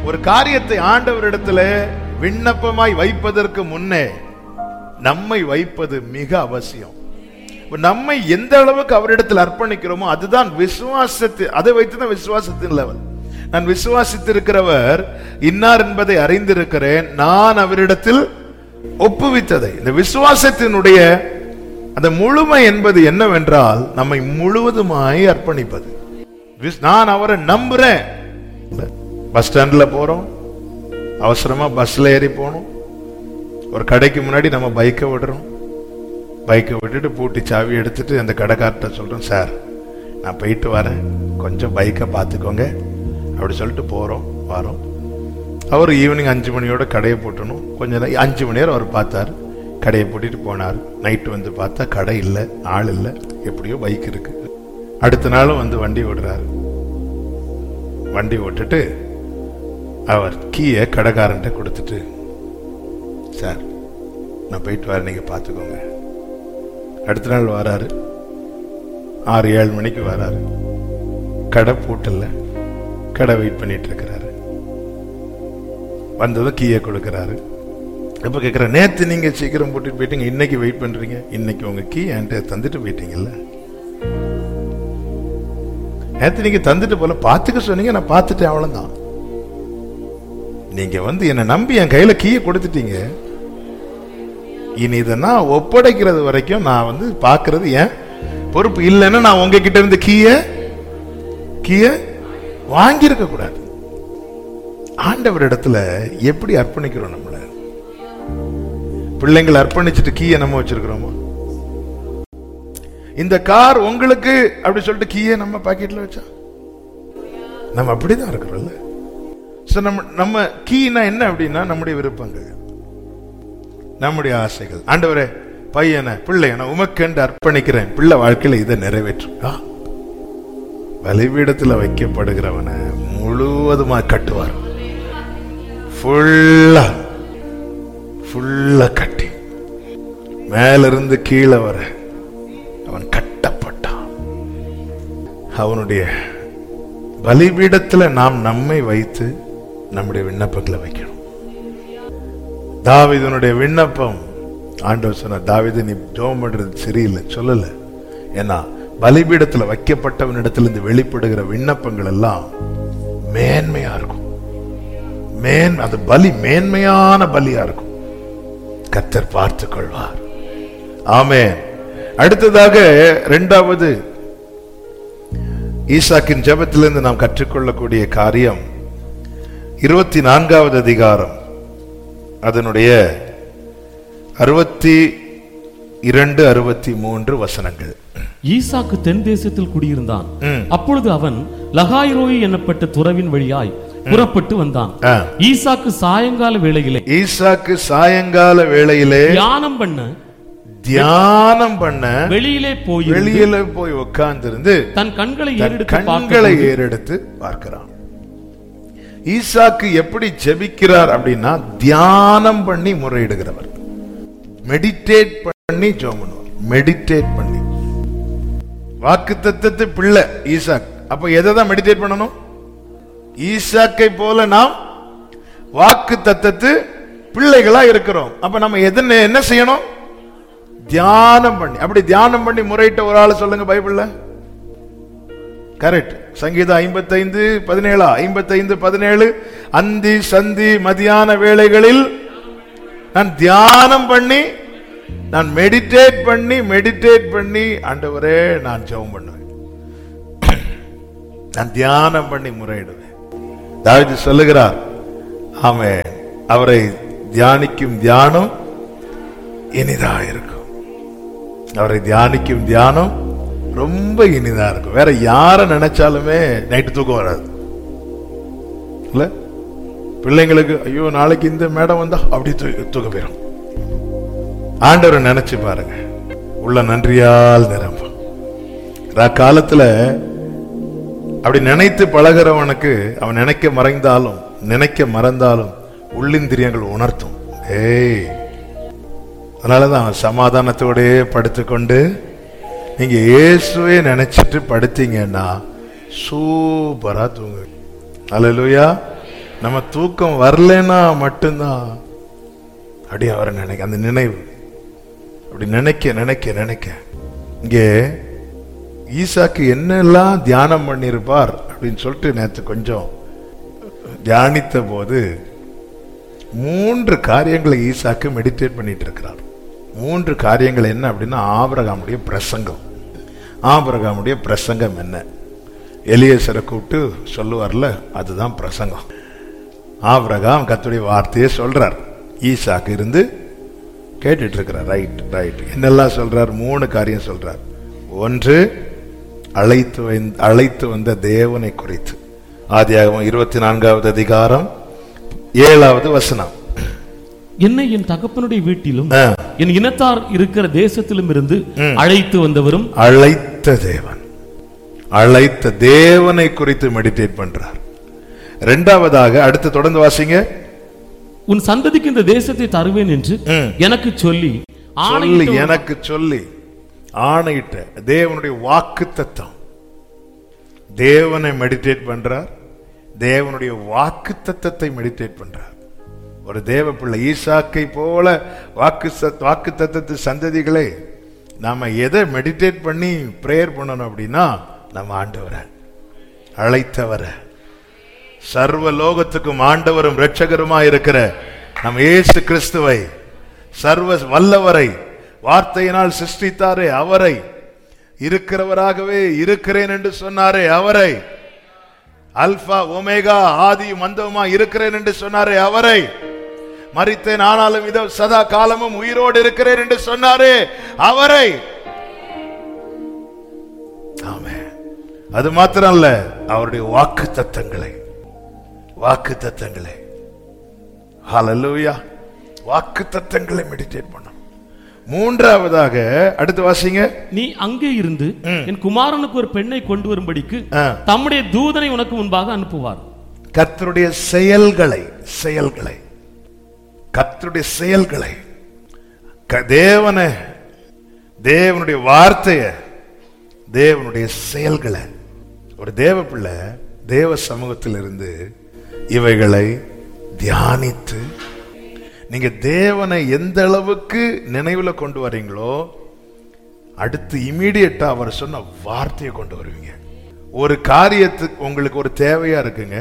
ஒரு காரியத்தை ஆண்டவரிடத்துல விண்ணப்பமாய் வைப்பதற்கு முன்னே நம்மை வைப்பது மிக அவசியம் இப்ப நம்மை எந்த அளவுக்கு அவரிடத்தில் அர்ப்பணிக்கிறோமோ அதுதான் விசுவாசத்து அதை வைத்து தான் விசுவாசத்தின் லெவல் நான் விசுவாசித்திருக்கிறவர் இன்னார் என்பதை அறிந்திருக்கிறேன் நான் அவரிடத்தில் ஒப்புவித்ததை இந்த விசுவாசத்தினுடைய அந்த முழுமை என்பது என்னவென்றால் நம்மை முழுவதுமாய் அர்ப்பணிப்பது விஸ்- நான் அவரை நம்புறேன் பஸ் ஸ்டாண்ட்ல போறோம் அவசரமா பஸ்ல ஏறி போகணும் ஒரு கடைக்கு முன்னாடி நம்ம பைக்கை விடுறோம் பைக்கை விட்டுட்டு பூட்டி சாவி எடுத்துட்டு அந்த கடைக்கார்ட்ட சொல்றோம் சார் நான் போயிட்டு வரேன் கொஞ்சம் பைக்கை பார்த்துக்கோங்க அப்படி சொல்லிட்டு போறோம் வரோம் அவர் ஈவினிங் அஞ்சு மணியோட கடையை போட்டணும் கொஞ்ச நேரம் அஞ்சு மணி நேரம் அவர் பார்த்தார் கடையை பூட்டிட்டு போனார் நைட்டு வந்து பார்த்தா கடை இல்லை ஆள் இல்லை எப்படியோ பைக் இருக்கு அடுத்த நாளும் வந்து வண்டி ஓடுறாரு வண்டி ஓட்டுட்டு அவர் கீயை கடைக்காரன்ட்ட கொடுத்துட்டு சார் நான் போயிட்டு வரேன் நீங்க பார்த்துக்கோங்க அடுத்த நாள் வராரு ஆறு ஏழு மணிக்கு வராரு கடை பூட்டல கடை வெயிட் பண்ணிட்டு இருக்கிறாரு வந்ததும் கீயை கொடுக்கறாரு இப்ப கேக்குற நேத்து நீங்க சீக்கிரம் போட்டுட்டு போயிட்டீங்க இன்னைக்கு வெயிட் பண்றீங்க இன்னைக்கு உங்க கீ என்கிட்ட தந்துட்டு போயிட்டீங்கல்ல நேத்து நீங்க தந்துட்டு போல பாத்துக்க சொன்னீங்க நான் பார்த்துட்டேன் அவ்வளவுதான் நீங்க வந்து என்ன நம்பி என் கையில கீயை கொடுத்துட்டீங்க இனி இதை நான் ஒப்படைக்கிறது வரைக்கும் நான் வந்து பார்க்கிறது ஏன் பொறுப்பு இல்லைன்னா நான் உங்ககிட்ட இருந்து கீய கீய வாங்கியிருக்க கூடாது ஆண்டவர் இடத்துல எப்படி அர்ப்பணிக்கிறோம் நம்மள பிள்ளைங்களை அர்ப்பணிச்சுட்டு கீயை நம்ம வச்சிருக்கிறோமா இந்த கார் உங்களுக்கு அப்படி சொல்லிட்டு கீயை நம்ம பாக்கெட்ல வச்சா நம்ம அப்படிதான் இருக்கிறோம்ல So, நம்ம நம்ம கீனா என்ன அப்படின்னா நம்முடைய விருப்பங்கள் நம்முடைய ஆசைகள் ஆண்டவரே பையனை பிள்ளையனை உமக்கென்று அர்ப்பணிக்கிறேன் பிள்ளை வாழ்க்கையில இதை நிறைவேற்றும் ஆ. பலிபீடத்துல வைக்கப்படுகிறவனை முழுவதுமா கட்டுவார் ஃபுல்லா ஃபுல்லா கட்டி மேல இருந்து கீழே வர அவன் கட்டப்பட்டான் அவனுடைய பலிபீடத்துல நாம் நம்மை வைத்து நம்முடைய விண்ணப்பங்களை வைக்கணும் தாவீதுனுடைய விண்ணப்பம் ஆண்டவர் சொன்ன தாவீது நீ ஜோம் பண்றது சரியில்லை சொல்லல ஏன்னா பலிபீடத்துல வைக்கப்பட்டவனிடத்திலிருந்து வெளிப்படுகிற விண்ணப்பங்கள் எல்லாம் மேன்மையா இருக்கும் மேன் அது பலி மேன்மையான பலியா இருக்கும் கத்தர் பார்த்துக் கொள்வார் ஆமென் அடுத்ததாக இரண்டாவது ஈசாக்கின் ஜெபத்திலிருந்து நாம் கற்றுக்கொள்ளக்கூடிய காரியம் இருபத்தி நான்காவது அதிகாரம் அதனுடைய அறுபத்தி இரண்டு அறுபத்தி மூன்று வசனங்கள் ஈசாக்கு தென் தேசத்தில் குடியிருந்தான் ம். அப்பொழுது அவன் லகாய்ரோயி என்னப்பட்ட துறவின் வழியாய் புறப்பட்டு வந்தான் ஆ. ஈசாக்கு சாயங்கால வேளையிலே ஈசாக்கு சாயங்கால வேளையிலே தியானம் பண்ண தியானம் பண்ண வெளியிலே போய் வெளியில போய் உட்கார்ந்திருந்து தன் கண்களை தன் ஏறெடுத்து கண்களை பார்க்கும்போது ஏறெடுத்து பார்க்கிறான் ஈசாக்கு எப்படி ஜெபிக்கிறார் அப்படின்னா தியானம் பண்ணி முறையிடுகிறவர் மெடிடேட் பண்ணி ஜெபம் பண்ணுவார் மெடிடேட் பண்ணி வாக்கு தத்தத்து பிள்ளை ஈசாக் அப்ப எதை தான் மெடிடேட் பண்ணணும் ஈசாக்கை போல நாம் வாக்கு தத்தத்து பிள்ளைகளா இருக்கிறோம் அப்ப நம்ம எது என்ன செய்யணும் தியானம் பண்ணி அப்படி தியானம் பண்ணி முறையிட்ட ஒரு ஆளு சொல்லுங்க பைபிள்ல கரெக்ட் சங்கீதம் ஐம்பத்தைந்து பதினேழா ஐம்பத்தைந்து பதினேழு அந்தி சந்தி மதியான வேளைகளில் நான் தியானம் பண்ணி நான் மெடிடேட் பண்ணி மெடிடேட் பண்ணி ஆண்டவரே நான் ஜெபம் பண்ணுவேன் நான் தியானம் பண்ணி முறையிடுவேன் தாவீது சொல்லுகிறார் ஆமே அவரை தியானிக்கும் தியானம் இனிதா இருக்கும் அவரை தியானிக்கும் தியானம் ரொம்ப இனிதா இருக்கும் வேற யார நினைச்சாலுமே நைட்டு தூக்கம் வராது இல்ல பிள்ளைங்களுக்கு ஐயோ நாளைக்கு இந்த மேடம் வந்தா அப்படி தூ- தூக்கம் போயிடும் ஆண்டவரை நினைச்சு பாருங்க உள்ள நன்றியால் நிரம்பும் ரா- காலத்துல அப்படி நினைத்து பழகிறவனுக்கு அவன் நினைக்க மறைந்தாலும் நினைக்க மறந்தாலும் உள்ளிந்திரியங்கள் உணர்த்தும் ஏய் அதனாலதான் அவன் சமாதானத்தோடயே படுத்துக்கொண்டு நீங்க இயேசுவே நினைச்சிட்டு படுத்தீங்கன்னா சூப்பரா தூங்கு அல்லேலூயா நம்ம தூக்கம் வரலன்னா மட்டும்தான் அப்படி அவரை நினைக்க அந்த நினைவு அப்படி நினைக்க நினைக்க நினைக்க இங்கே ஈசாக்கு என்னெல்லாம் தியானம் பண்ணியிருப்பார் அப்படின்னு சொல்லிட்டு நேற்று கொஞ்சம் தியானித்த போது மூன்று காரியங்களை ஈசாக்கு மெடிடேட் பண்ணிட்டு இருக்கிறார் மூன்று காரியங்கள் என்ன அப்படின்னா ஆபரகாமுடைய பிரசங்கம் ஆபரகாமுடைய பிரசங்கம் என்ன எலியேசரை கூப்பிட்டு சொல்லுவார்ல அதுதான் பிரசங்கம் ஆபரகாம் கத்துடைய வார்த்தையை சொல்றார் ஈசாக்கு இருந்து கேட்டுட்டு இருக்கிறார் ரைட் ரைட் என்னெல்லாம் சொல்றார் மூணு காரியம் சொல்றார் ஒன்று அழைத்து வந்த- அழைத்து வந்த தேவனை குறித்து ஆதியாகமம் இருபத்தி நான்காவது அதிகாரம் ஏழாவது வசனம் என்னை என் தகப்பனுடைய வீட்டிலும் ஆ. என் இனத்தார் இருக்கிற தேசத்திலும் இருந்து அழைத்து வந்தவரும் அழைத்த தேவன் அழைத்த தேவனை குறித்து மெடிடேட் பண்றார் இரண்டாவதாக அடுத்து தொடர்ந்து வாசிங்க உன் சந்ததிக்கு இந்த தேசத்தை தருவேன் என்று ம். எனக்கு சொல்லி சொல்லி ஆணையிட்ட எனக்கு சொல்லி ஆணையிட்ட தேவனுடைய வாக்கு தத்தம் தேவனை மெடிடேட் பண்றார் தேவனுடைய வாக்கு தத்தத்தை மெடிடேட் பண்றார் ஒரு தேவ பிள்ளை ஈசாக்கை போல வாக்கு வாக்கு தத்தத்து சந்ததிகளே நாம எதை மெடிடேட் பண்ணி பிரேயர் பண்ணணும் அப்படின்னா நம்ம ஆண்டவரை அழைத்தவரை சர்வ லோகத்துக்கும் ஆண்டவரும் இரட்சகருமா இருக்கிற நம் இயேசு கிறிஸ்துவை சர்வ வல்லவரை வார்த்தையினால் சிருஷ்டித்தாரே அவரை இருக்கிறவராகவே இருக்கிறேன் என்று சொன்னாரே அவரை அல்பா ஒமேகா ஆதி மந்தவுமா இருக்கிறேன் என்று சொன்னாரே அவரை மரித்தேன் ஆனாலும் இதோ சதா காலமும் உயிரோடு இருக்கிறேன் என்று சொன்னாரே அவரை ஆமென் அது மாத்திரம் அல்ல அவருடைய வாக்கு தத்தங்களை வாக்கு தத்தங்களை ஹalleluya வாக்கு தத்தங்களை மெடிடேட் பண்ணணும் மூன்றாவதாக அடுத்து வாசிங்க நீ அங்கே இருந்து என் குமாரனுக்கு ஒரு பெண்ணை கொண்டு வரும்படிக்கு ஆ. தம்முடைய தூதனை உனக்கு முன்பாக அனுப்புவார் கர்த்தருடைய செயல்களை செயல்களை கர்த்தருடைய செயல்களை க- தேவனை தேவனுடைய வார்த்தைய தேவனுடைய செயல்களை ஒரு தேவ பிள்ளை தேவ சமூகத்தில் இருந்து இவைகளை தியானித்து நீங்க தேவனை எந்த அளவுக்கு நினைவுல கொண்டு வர்றீங்களோ அடுத்து இமீடியட்டா அவர் சொன்ன வார்த்தையை கொண்டு வருவீங்க ஒரு காரியத்துக்கு உங்களுக்கு ஒரு தேவையா இருக்குங்க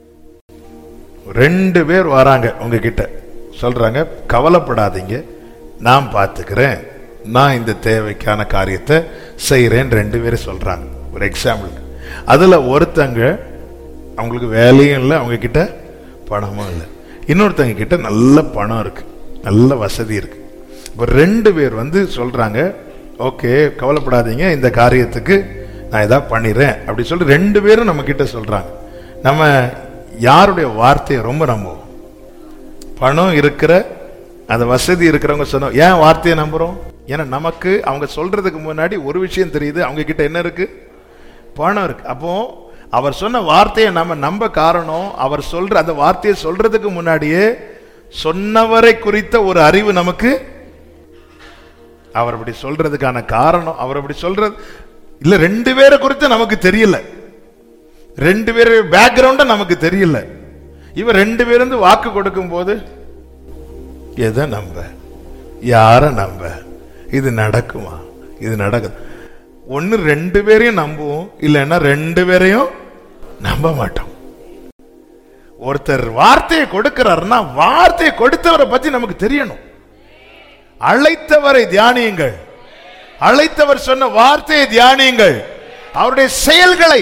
ரெண்டு பேர் வராங்க உங்ககிட்ட சொல்றாங்க கவலைப்படாதீங்க நான் பார்த்துக்கிறேன் நான் இந்த தேவைக்கான காரியத்தை செய்கிறேன் ரெண்டு பேரும் சொல்றாங்க ஒரு எக்ஸாம்பிளுக்கு அதுல ஒருத்தங்க அவங்களுக்கு வேலையும் இல்லை அவங்க கிட்ட பணமும் இல்லை இன்னொருத்தங்க கிட்ட நல்ல பணம் இருக்கு நல்ல வசதி இருக்கு இப்போ ரெண்டு பேர் வந்து சொல்றாங்க ஓகே கவலைப்படாதீங்க இந்த காரியத்துக்கு நான் ஏதாவது பண்ணிடுறேன் அப்படி சொல்லி ரெண்டு பேரும் நம்ம கிட்ட சொல்றாங்க நம்ம யாருடைய வார்த்தையை ரொம்ப நம்புவோம் பணம் இருக்கிற அந்த வசதி இருக்கிறவங்க சொன்னோம் ஏன் வார்த்தையை நம்புறோம் ஏன்னா நமக்கு அவங்க சொல்றதுக்கு முன்னாடி ஒரு விஷயம் தெரியுது அவங்க கிட்ட என்ன இருக்கு பணம் இருக்கு அப்போ அவர் சொன்ன வார்த்தையை நம்ம நம்ப காரணம் அவர் சொல்ற அந்த வார்த்தையை சொல்றதுக்கு முன்னாடியே சொன்னவரை குறித்த ஒரு அறிவு நமக்கு அவர் அப்படி சொல்றதுக்கான காரணம் அவர் அப்படி சொல்றது இல்ல ரெண்டு பேரை குறித்து நமக்கு தெரியல ரெண்டு பேர் பேக்ரவுண்ட நமக்கு தெரியல இவன் ரெண்டு பேரும் வந்து வாக்கு கொடுக்கும் போது எதை நம்ப யார நம்ப இது நடக்குமா இது நடக்குது ஒன்னு ரெண்டு பேரையும் நம்புவோம் இல்லைன்னா ரெண்டு பேரையும் நம்ப மாட்டோம் ஒருத்தர் வார்த்தையை கொடுக்கிறாருன்னா வார்த்தையை கொடுத்தவரை பத்தி நமக்கு தெரியணும் அழைத்தவரை தியானியுங்கள் அழைத்தவர் சொன்ன வார்த்தையை தியானியுங்கள் அவருடைய செயல்களை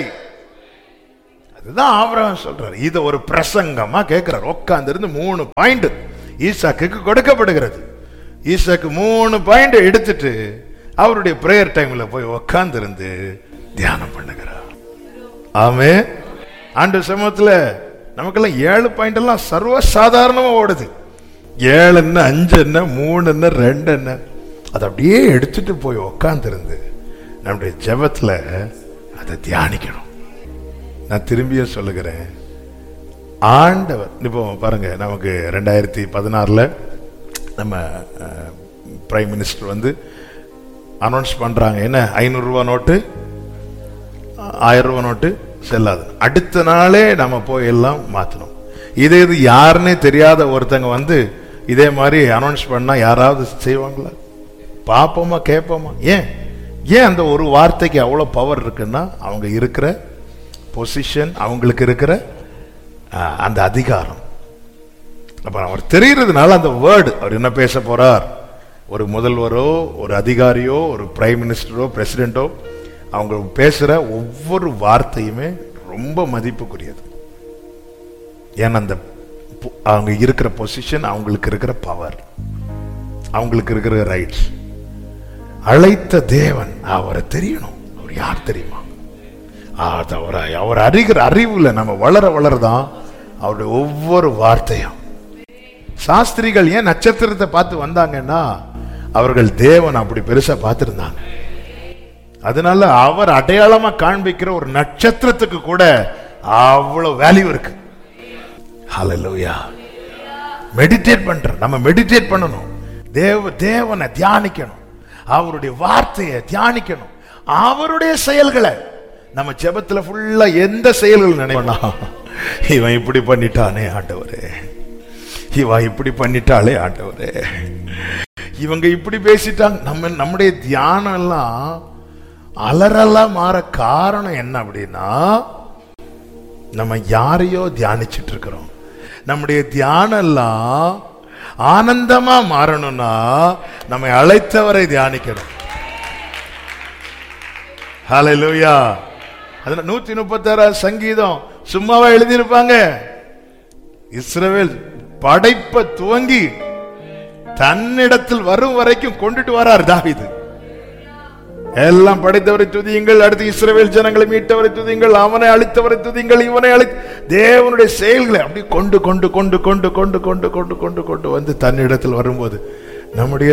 அதுதான் ஆபிரகாம் சொல்றாரு இத ஒரு பிரசங்கமா கேட்கிறார் உட்கார்ந்து இருந்து மூணு பாயிண்ட் ஈசாக்குக்கு கொடுக்கப்படுகிறது ஈசாக்கு மூணு பாயிண்ட் எடுத்துட்டு அவருடைய பிரேயர் டைம்ல போய் உட்கார்ந்து இருந்து தியானம் பண்ணுகிறார் ஆமே ஆண்டு சமூகத்துல நமக்கெல்லாம் ஏழு பாயிண்ட் எல்லாம் சர்வ சாதாரணமா ஓடுது ஏழு என்ன அஞ்சு என்ன மூணு என்ன ரெண்டு என்ன அதை அப்படியே எடுத்துட்டு போய் உக்காந்துருந்து நம்முடைய ஜெபத்துல அதை தியானிக்கணும் நான் திரும்பியும் சொல்லுகிறேன் ஆண்டவர் இப்போ பாருங்க நமக்கு ரெண்டாயிரத்தி பதினாறுல நம்ம பிரைம் மினிஸ்டர் வந்து அனௌன்ஸ் பண்றாங்க என்ன ஐநூறு ரூபா நோட்டு ஆயிரம் ரூபா நோட்டு செல்லாது அடுத்த நாளே நம்ம போய் எல்லாம் மாத்தணும் இது இது யாருன்னே தெரியாத ஒருத்தங்க வந்து இதே மாதிரி அனௌன்ஸ் பண்ணா யாராவது செய்வாங்களா பாப்போமா கேட்போமா ஏன் ஏன் அந்த ஒரு வார்த்தைக்கு அவ்வளோ பவர் இருக்குன்னா அவங்க இருக்கிற பொசிஷன் அவங்களுக்கு இருக்கிற ஆஹ், அந்த அதிகாரம் அப்ப அவர் தெரிகிறதுனால அந்த வேர்டு அவர் என்ன பேச போறார் ஒரு முதல்வரோ ஒரு அதிகாரியோ ஒரு பிரைம் மினிஸ்டரோ பிரசிடென்ட்டோ அவங்க பேசுற ஒவ்வொரு வார்த்தையுமே ரொம்ப மதிப்புக்குரியது ஏன்னா அந்த பொ- அவங்க இருக்கிற பொசிஷன் அவங்களுக்கு இருக்கிற பவர் அவங்களுக்கு இருக்கிற ரைட்ஸ் அழைத்த தேவன் அவரை தெரியணும் அவர் யார் தெரியுமா அது அவரை அவர் அறிகிற அறிவுல நம்ம வளர வளரதான் அவருடைய ஒவ்வொரு வார்த்தையும் சாஸ்திரிகள் ஏன் நட்சத்திரத்தை பார்த்து வந்தாங்கன்னா அவர்கள் தேவன் அப்படி பெருசா பார்த்திருந்தாங்க அதனால அவர் அடையாளமா காண்பிக்கிற ஒரு நட்சத்திரத்துக்கு கூட அவ்வளவு வேல்யூ இருக்கு ஹalleluya மெடிடேட் பண்ற நம்ம மெடிடேட் பண்ணணும் தேவ தேவனை தியானிக்கணும் அவருடைய வார்த்தையை தியானிக்கணும் அவருடைய செயல்களை நம்ம ஜெபத்துல ஃபுல்லா எந்த செயல்கள் நினைவனா இவன் இப்படி பண்ணிட்டானே ஆண்டவரே இவன் இப்படி பண்ணிட்டாளே ஆண்டவரே இவங்க இப்படி பேசிட்டாங்க நம்ம நம்முடைய தியானம் எல்லாம் அலறலா மாற காரணம் என்ன அப்படின்னா நம்ம யாரையோ தியானிச்சிட்டு இருக்கிறோம் நம்முடைய தியானம் எல்லாம் ஆனந்தமா மாறணும்னா நம்மை அழைத்தவரை தியானிக்கணும் ஹalleluya அதுல நூத்தி முப்பத்தாறாவது சங்கீதம் சும்மாவா எழுதியிருப்பாங்க இஸ்ரவேல் படைப்ப துவங்கி தன்னிடத்தில் வரும் வரைக்கும் கொண்டுட்டு வரார் தாவீது எல்லாம் படைத்தவரை துதியுங்கள் அடுத்து இஸ்ரவேல் ஜனங்களை மீட்டவரை துதியுங்கள் அவனை அழித்தவரை துதியுங்கள் இவனை அழி தேவனுடைய செயல்களை அப்படி கொண்டு கொண்டு கொண்டு கொண்டு கொண்டு கொண்டு கொண்டு கொண்டு கொண்டு வந்து தன்னிடத்தில் வரும்போது நம்முடைய